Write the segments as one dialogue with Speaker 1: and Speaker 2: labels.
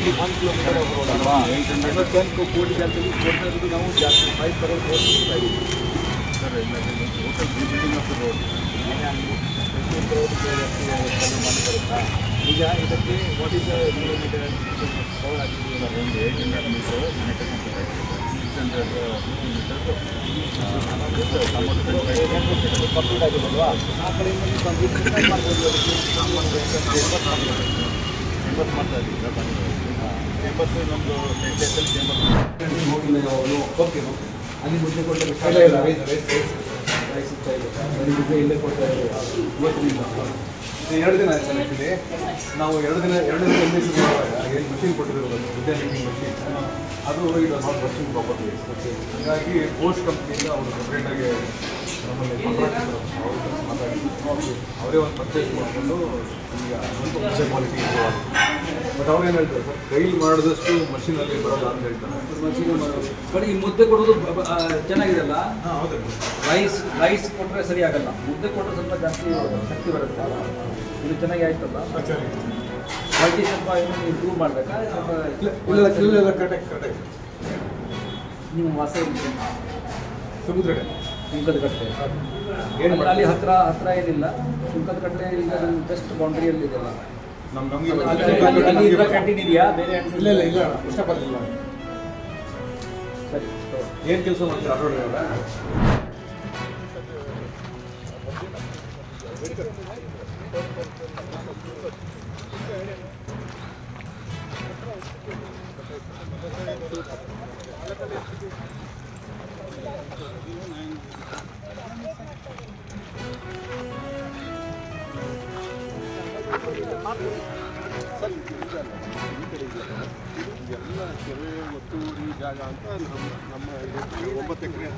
Speaker 1: one kilometre road ಅಲ್ವಾ ಐವತ್ತೆಂಟು ಕೋಟಿ ಜಾಗದಲ್ಲಿ ಕೊಡ್ತಾ ಇರೋದು ನಾವು ಜಾಸ್ತಿ ಫೈವ್ ಕರೋಡ್ ರೋಡ್ ಕೊಡ್ತಾ ಇದ್ದೀವಿ
Speaker 2: ಸರ್ ಇಲ್ಲ total building of the road
Speaker 1: ಬರುತ್ತಾ ಈಗ ಇದಕ್ಕೆ ವಾಟ್ ಇಸ್ ಕಿಲೋಮೀಟರ್ ಕವರ್ ಆಗಿದ್ದೀವಿ ನಾವು
Speaker 2: ಒಂದು ಏಟ್ ಹಂಡ್ರೆಡ್ ಮೀಟರ್ ಯುನೈಟೆಡ್ ಸಿಕ್ಸ್ ಹಂಡ್ರೆಡ್
Speaker 1: ಕಂಪ್ಲೀಟ್ ಆಗಿದಲ್ವಾ ಆ ಕಡೆಯಿಂದ ನೀವು ಕಂಪ್ಲೀಟ್ ಮಾಡ್ಬೋದು ಅದಕ್ಕೆ ಸಾಮಾನ್ಯ
Speaker 2: ಚೇಂಬರ್ಸ್ ಮಾಡ್ತಾ ಇದ್ದೀವಿ ಸರ್ ಚೇಂಬರ್ಸ್ ನಮ್ಮದು ಟೆನ್ ಡೇಸಲ್ಲಿ ಚೇಂಬರ್
Speaker 1: ಹೋಗಿಲ್ಲ ಯಾವಾಗಲೂ ಓಕೆ ಓಕೆ ಅಲ್ಲಿ ಮುದ್ದೆ ಕೊಟ್ಟರೆ ಇಲ್ಲ ಇಲ್ಲ ರೈಸ್ ರೈಸ್ ರೈಸ್ ರೈಸ್ ಇರ್ತಾ ಇದೆ ಅಲ್ಲಿ ಮುದ್ದೆ ಇಲ್ಲೇ ಕೊಡ್ತಾ ಇದೆ ಇವತ್ತಿನಿಂದ
Speaker 3: ಇದು ಎರಡು ದಿನ ಆಯ್ತು ಆ್ಯಕ್ಚುಲಿ ನಾವು ಎರಡು ದಿನ ಎರಡು ದಿನ ಹಿಂದೆ ಶುರು ಮಾಡುವಾಗ ಏನು ಮಷಿನ್ ಕೊಟ್ಟಿರೋದು ವಿದ್ಯಾ ಮೇಕಿಂಗ್ ಮಷಿನ್ ಅದು it was not working properly ಹಾಗಾಗಿ ಪೋಸ್ಟ್ ಕಂಪ್ನಿಯಿಂದ ಅವರು ಸಪ್ರೇಟಾಗಿ ನಮ್ಮಲ್ಲಿ ಕಾಂಟ್ರಾಕ್ಟ್ ಅವರು ಮಾತಾಡಿ ಅವರೇ ಒಂದು ಪರ್ಚೇಸ್ ಮಾಡಿಕೊಂಡು ಈಗ ಸ್ವಲ್ಪ ಒಳ್ಳೆ ಕ್ವಾಲಿಟಿ ಬಟ್ ಅವ್ರು ಏನು ಹೇಳ್ತಾರೆ ಸರ್ ಕೈಲಿ ಮಾಡಿದಷ್ಟು ಮಷೀನಲ್ಲಿ ಬರಲ್ಲ ಅಂತ ಹೇಳ್ತಾರೆ
Speaker 1: ಮಸೀದಿ ಮಾಡೋದು ಬಟ್ ಈ ಮುದ್ದೆ ಕೊಡೋದು ಬ- ಬ- ಆ, ಚೆನ್ನಾಗಿದೆಲ್ಲ
Speaker 3: ಹಾಂ ಹೌದು
Speaker 1: ರೈಸ್ ರೈಸ್ ಕೊಟ್ಟರೆ ಸರಿ ಆಗಲ್ಲ ಮುದ್ದೆ ಕೊಟ್ಟರೆ ಸ್ವಲ್ಪ ಜಾಸ್ತಿ ಶಕ್ತಿ ಬರುತ್ತೆ ಇದು ಚೆನ್ನಾಗಿ ಆಯ್ತಲ್ಲ ಕ್ವಾಲಿಟಿ ಸ್ವಲ್ಪ ಇನ್ನೂ ಇಂಪ್ರೂವ್ ಮಾಡಬೇಕಾ ಸ್ವಲ್ಪ
Speaker 3: ಇಲ್ಲ ಇಲ್ಲ ಇಲ್ಲ ಕರೆಕ್ಟಾಗಿ ಕರೆಕ್ಟಾಗಿ
Speaker 1: ನೀವು ವಾಸ
Speaker 3: ಸಮುದ್ರ ಕಡೆ
Speaker 1: ಸುಂಕದ ಕಟ್ಟೆ
Speaker 3: ಏನು
Speaker 1: ಅಲ್ಲಿ- ಅಲ್ಲಿ ಹತ್ರ ಹತ್ರ ಏನಿಲ್ಲ ಸುಂಕದ ಕಟ್ಟೆ ಈಗ ನಮ್ಮ ಬೆಸ್ಟ್ ಬೌಂಡ್ರಿಯಲ್ಲಿ ಇದೆಯಲ್ಲ
Speaker 3: ನಮ್ಮ ನಮಗೆ
Speaker 1: ಅಲ್ಲಿ- ಅಲ್ಲಿ- ಅಲ್ಲಿ ಇದ್ರ ಕ್ಯಾಂಟೀನ್ ಇದೆಯಾ ಬೇರೆ
Speaker 3: ಇಲ್ಲ ಇಲ್ಲ ಇಲ್ಲ ಇಷ್ಟಪಡ್ತಿಲ್ಲ
Speaker 1: ಸರಿ
Speaker 3: ಏನು ಕೆಲಸ ಮಾಡ್ತೀರಾ ಆಟೋಡ್ರೈವರ
Speaker 2: ಎಲ್ಲ ಕೆರೆ ಒತ್ತುವರಿ ಜಾಗ ಅಂತ ನಮ್ಮ ನಮ್ಮ ಇದು ಒಂಬತ್ತು ಎಕರೆ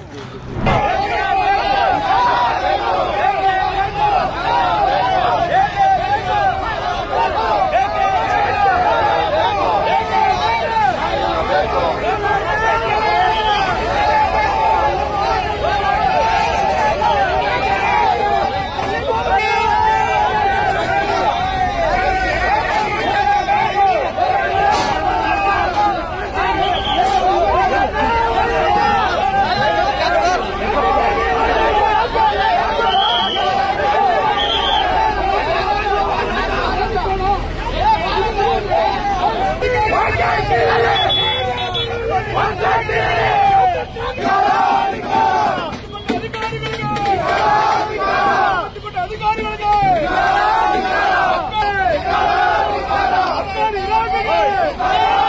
Speaker 4: ಅಧಿಕಾರಿಗಳಿಗೆ